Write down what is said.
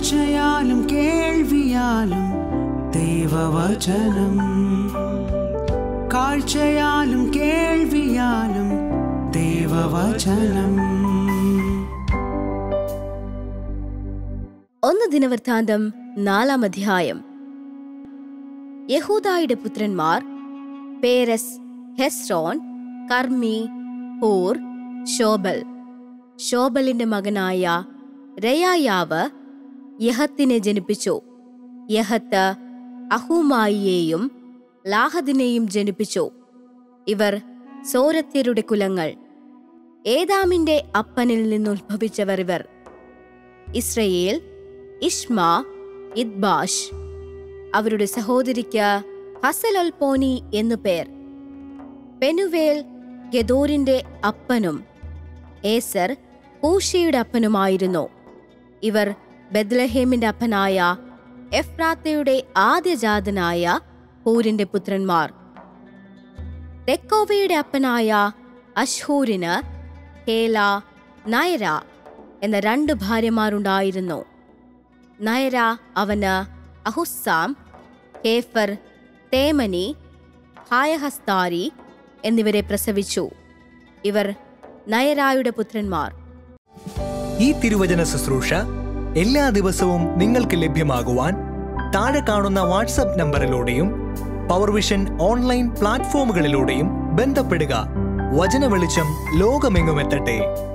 കാഴ്ചയാലും കേൾവിയാലും ദൈവവചനം കാഴ്ചയാലും കേൾവിയാലും ദൈവവചനം ഒന്ന് ദിനവൃത്താന്തം നാലാം അധ്യായം യഹൂദായുടെ പുത്രന്മാർ Perez Hezron Carmi Hur Shobal ശോബലിന്റെ മകനായ രയായാവ് യഹത്തിനെ ജനിപ്പിച്ചു യഹത്ത് അഹൂമായിയെയും ലാഹദിനെയും ജനിപ്പിച്ചു ഇവർ സോരത്യരുടെ കുലങ്ങൾ ഏതാമിന്റെ അപ്പനിൽ നിന്നുദ്ഭവിച്ചവർ ഇവർ ഇസ്രയേൽ ഇഷ്മ ഇദ്ബാഷ് അവരുടെ സഹോദരിക്ക് ഹസലൊൽപോനി എന്നു പേർ പെനുവേൽ ഗദോറിന്റെ അപ്പനും ഏസർ ഹൂഷയുടെ അപ്പനുമായിരുന്നു ഇവർ ബദ്ലഹേമിന്റെ അപ്പനായ എഫ്രാത്തയുടെ ആദ്യജാതനായ ഹൂരിന്റെ പുത്രന്മാർ തെക്കോവയുടെ അപ്പനായ അഷ്ഹൂരിന് ഹേല നയര എന്ന രണ്ട് ഭാര്യമാരുണ്ടായിരുന്നു നയര അവന് അഹുസാം ഹേഫർ തേമനി ഹായഹസ്താരി എന്നിവരെ പ്രസവിച്ചു ഇവർ നയരായുടെ പുത്രന്മാർ ഈ തിരുവചന ശുശ്രൂഷ എല്ലാ ദിവസവും നിങ്ങൾക്ക് ലഭ്യമാകുവാൻ താഴെ കാണുന്ന വാട്സപ്പ് നമ്പറിലൂടെയും പവർവിഷൻ ഓൺലൈൻ പ്ലാറ്റ്ഫോമുകളിലൂടെയും ബന്ധപ്പെടുക വചന വെളിച്ചം ലോകമെങ്ങുമെത്തട്ടെ